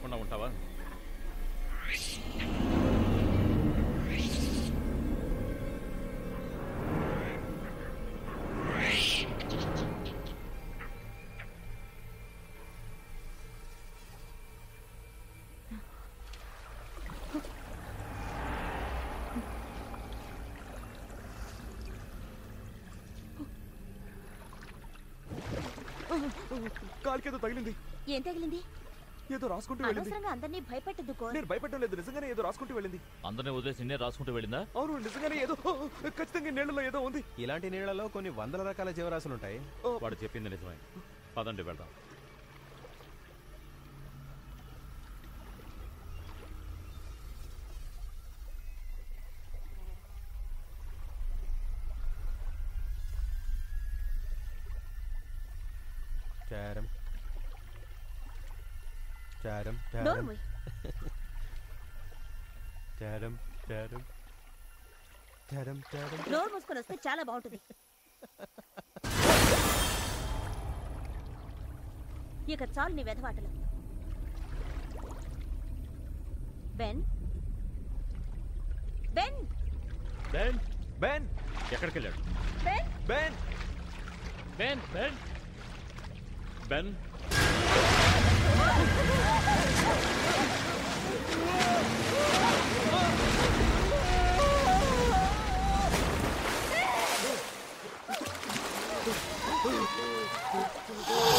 లేకుండా ఉంటావా కాలికేదో తగిలింది ఏం తగిలింది ఏదో రాసుకుంటూ వెళ్ళింది అనవసరంగా అందరినీ భయపెట్టద్దుకో నేను భయపెట్టడం లేదు నిజంగానే ఏదో రాసుకుంటూ వెళ్ళింది అందరినీ వదిలేసి నిన్నే రాసుకుంటూ వెళ్ళిందా అవును నిజంగానే ఏదో ఖచ్చితంగా నీళ్ళలో ఏదో ఉంది ఇలాంటి నీళ్లలో కొన్ని వందల రకాల జీవరాశులు ఉంటాయి వాడు చెప్పింది నిజమే పదండి వెళ్దాం చారం చారం నోరు చారం మూయ్. చారం చారం చారం చారం నోరు మూసుకొని వస్తే చాలా బాగుంటుంది ఇక చాలు నీ వెధవాటలు బెన్ బెన్ బెన్ బెన్ ఎక్కడికి వెళ్ళాడు Ben Ben Ben Ben Ben ఆ